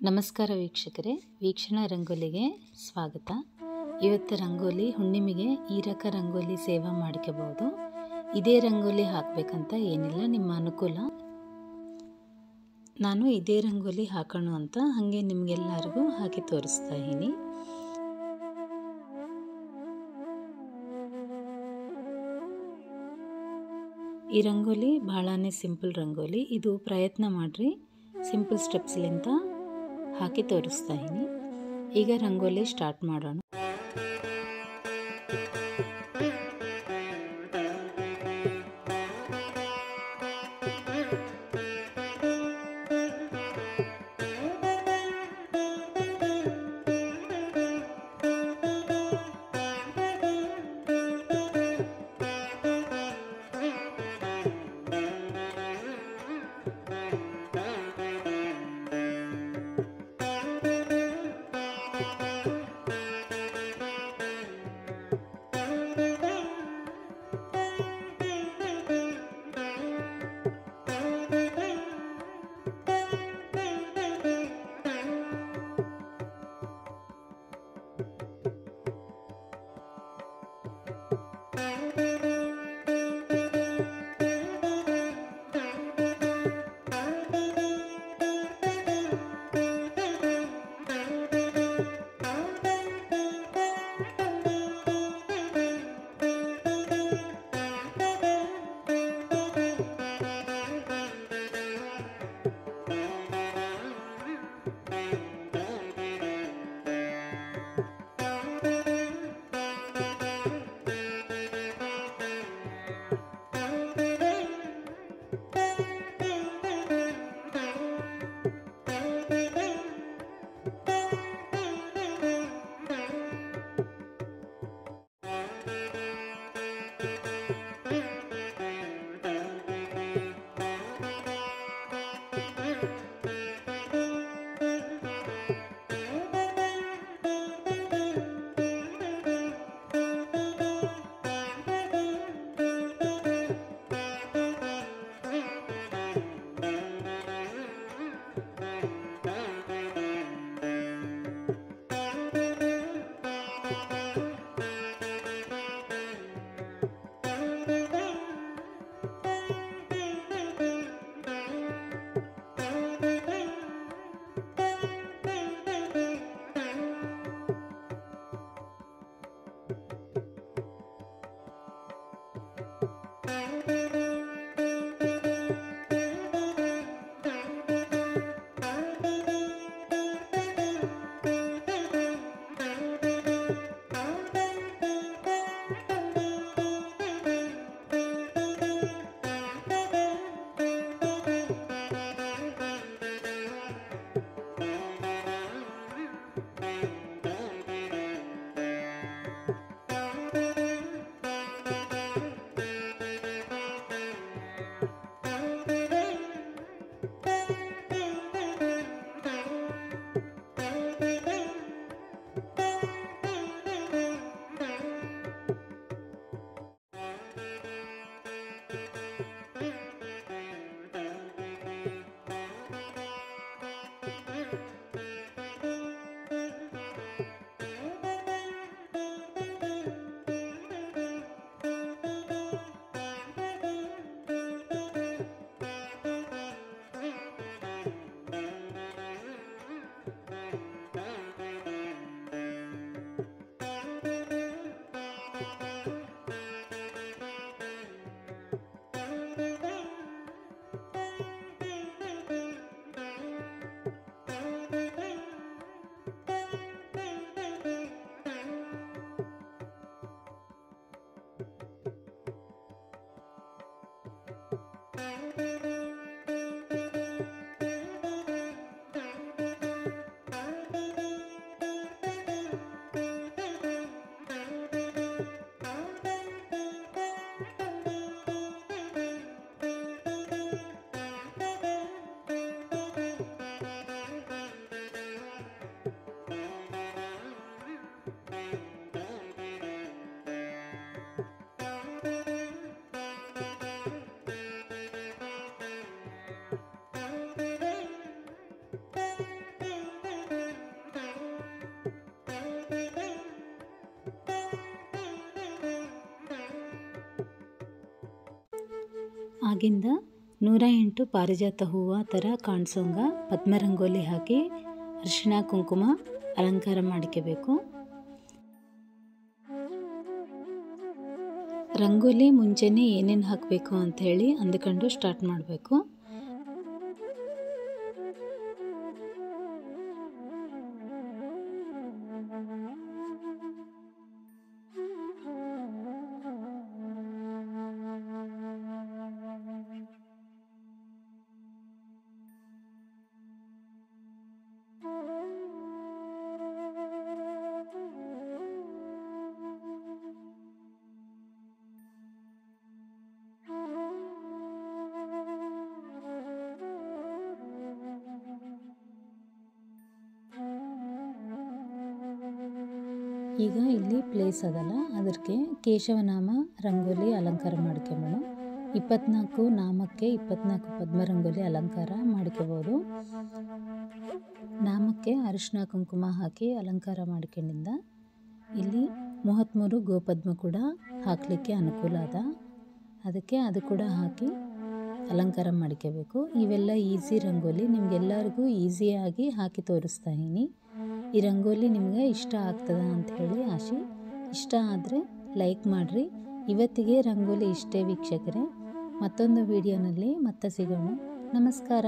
ನಮಸ್ಕಾರ ವೀಕ್ಷಕರೇ ವೀಕ್ಷಣಾ ರಂಗೋಲಿಗೆ ಸ್ವಾಗತ ಇವತ್ತು ರಂಗೋಲಿ ಹುಣ್ಣಿಮೆಗೆ ಈ ರಕ ರಂಗೋಲಿ ಸೇವಾ ಮಾಡ್ಕೋಬಹುದು ಇದೇ ರಂಗೋಲಿ ಹಾಕಬೇಕಂತ ಏನಿಲ್ಲ ನಿಮ್ಮ ಅನುಕೂಲ ನಾನು ಇದೇ ರಂಗೋಲಿ ಹಾಕೋಣ ಅಂತ ಹಾಗೆ ನಿಮಗೆಲ್ಲರಿಗೂ ಹಾಕಿ ತೋರಿಸ್ತಾ ಇದ್ದೀನಿ ಈ ರಂಗೋಲಿ ಭಾಳನೇ ಸಿಂಪಲ್ ರಂಗೋಲಿ ಇದು ಪ್ರಯತ್ನ ಮಾಡಿರಿ ಸಿಂಪಲ್ ಸ್ಟೆಪ್ಸ್ಲಿಂದ ಹಾಕಿ ತೋರಿಸ್ತಾ ಇದ್ದೀನಿ ಈಗ ರಂಗೋಲಿ ಸ್ಟಾರ್ಟ್ ಮಾಡೋಣ ಆಗಿಂದ ನೂರ ಎಂಟು ಪಾರಿಜಾತ ಹೂವು ಥರ ಕಾಣಿಸೋಂಗ ಪದ್ಮರಂಗೋಲಿ ಹಾಕಿ ಅರಿಶಿಣ ಕುಂಕುಮ ಅಲಂಕಾರ ಮಾಡ್ಕೋಬೇಕು ರಂಗೋಲಿ ಮುಂಚೆನೇ ಏನೇನು ಹಾಕಬೇಕು ಅಂಥೇಳಿ ಅಂದ್ಕೊಂಡು ಸ್ಟಾರ್ಟ್ ಮಾಡಬೇಕು ಈಗ ಇಲ್ಲಿ ಪ್ಲೇಸ್ ಅದಲ್ಲ ಅದಕ್ಕೆ ಕೇಶವನಾಮ ರಂಗೋಲಿ ಅಲಂಕಾರ ಮಾಡ್ಕೊಂಬೋಣ ಇಪ್ಪತ್ನಾಲ್ಕು ನಾಮಕ್ಕೆ ಇಪ್ಪತ್ನಾಲ್ಕು ಪದ್ಮ ರಂಗೋಲಿ ಅಲಂಕಾರ ಮಾಡ್ಕೋಬೋದು ನಾಮಕ್ಕೆ ಅರಿಶಿನ ಕುಂಕುಮ ಹಾಕಿ ಅಲಂಕಾರ ಮಾಡ್ಕೊಂಡಿಂದ ಇಲ್ಲಿ ಮೂವತ್ತ್ಮೂರು ಗೋಪದ್ಮ ಕೂಡ ಹಾಕಲಿಕ್ಕೆ ಅನುಕೂಲ ಅದ ಅದಕ್ಕೆ ಅದು ಕೂಡ ಹಾಕಿ ಅಲಂಕಾರ ಮಾಡ್ಕೋಬೇಕು ಇವೆಲ್ಲ ಈಸಿ ರಂಗೋಲಿ ನಿಮಗೆಲ್ಲರಿಗೂ ಈಸಿಯಾಗಿ ಹಾಕಿ ತೋರಿಸ್ತಾ ಇದ್ದೀನಿ ಈ ರಂಗೋಲಿ ನಿಮಗೆ ಇಷ್ಟ ಆಗ್ತದ ಅಂತ ಹೇಳಿ ಆಶೆ ಇಷ್ಟ ಆದರೆ ಲೈಕ್ ಮಾಡಿರಿ ಇವತ್ತಿಗೆ ರಂಗೋಲಿ ಇಷ್ಟೇ ವೀಕ್ಷಕರೇ ಮತ್ತೊಂದು ವಿಡಿಯೋನಲ್ಲಿ ಮತ್ತೆ ಸಿಗೋಣ ನಮಸ್ಕಾರ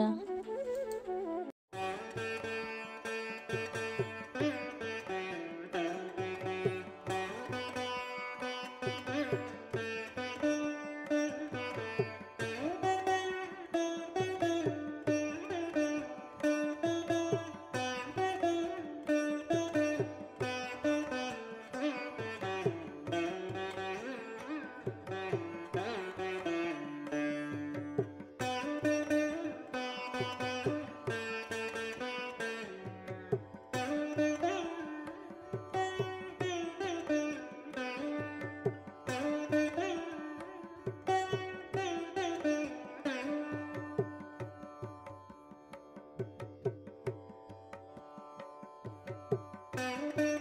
Thank you.